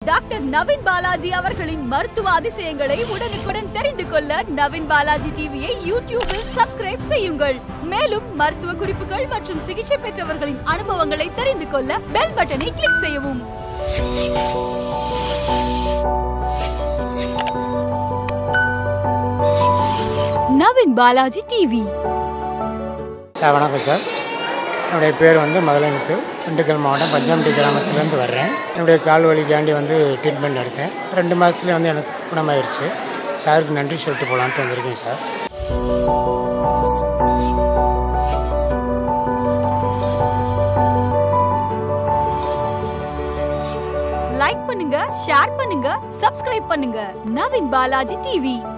doctor Naveen Balaji அவர்களின் மருத்துவ அதிசயங்களை உடனுக்குடன் தெரிந்து கொள்ள நவீன் பாலாஜி டிவியை யூடியூபில் சப்ஸ்கிரைப் செய்யுங்கள் மேலும் மருத்துவ குறிப்புகள் மற்றும் சிகிச்சை பெற்றவர்களின் அனுபவங்களை தெரிந்து கொள்ள பெல் பட்டனை கிளிக் செய்யவும் நவீன் பாலாஜி டிவி சார் வணக்கம் சார் என்னுடைய பேர் வந்து மதுரைமுத்து திண்டுக்கல் மாவட்டம் பஞ்சாம்பட்டி கிராமத்துலேருந்து வர்றேன் என்னுடைய கால் வலிக்காண்டி வந்து ட்ரீட்மெண்ட் எடுத்தேன் ரெண்டு மாதத்துலேயே வந்து எனக்கு குணமாயிருச்சு சாருக்கு நன்றி சொல்லிட்டு போகலான்ட்டு வந்திருக்கேன் சார் லைக் பண்ணுங்க ஷேர் பண்ணுங்க சப்ஸ்கிரைப் பண்ணுங்க நவீன் பாலாஜி டிவி